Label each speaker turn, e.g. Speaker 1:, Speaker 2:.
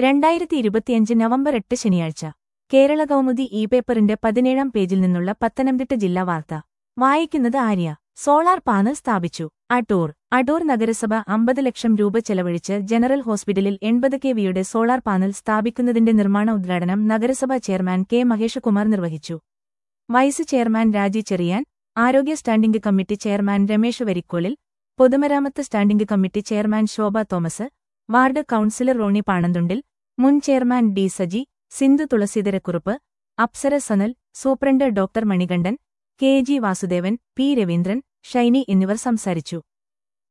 Speaker 1: രണ്ടായിരത്തി ഇരുപത്തിയഞ്ച് നവംബർ എട്ട് ശനിയാഴ്ച കേരള കൗമുദി ഇ പേപ്പറിന്റെ പതിനേഴാം പേജിൽ നിന്നുള്ള പത്തനംതിട്ട ജില്ലാ വാർത്ത വായിക്കുന്നത് ആര്യ സോളാർ പാനൽ സ്ഥാപിച്ചു അടൂർ അടൂർ നഗരസഭ അമ്പത് ലക്ഷം രൂപ ചെലവഴിച്ച് ജനറൽ ഹോസ്പിറ്റലിൽ എൺപത് കെ വിയുടെ സോളാർ പാനൽ സ്ഥാപിക്കുന്നതിന്റെ നിർമ്മാണ ഉദ്ഘാടനം നഗരസഭാ ചെയർമാൻ കെ മഹേഷകുമാർ നിർവഹിച്ചു വൈസ് ചെയർമാൻ രാജി ചെറിയാൻ ആരോഗ്യ standing committee chairman Ramesh Varikkolil പൊതുമരാമത്ത് standing committee chairman Shobha Thomas ward councillor Roni Panamthundil മുൻ chairman D Saji Sindhu Thulaseedharakkurup Apsara Sanal superintendent doctor Manikandan K G Vasudevan P Raveendran Shiny എന്നിവർ സംസാരിച്ചു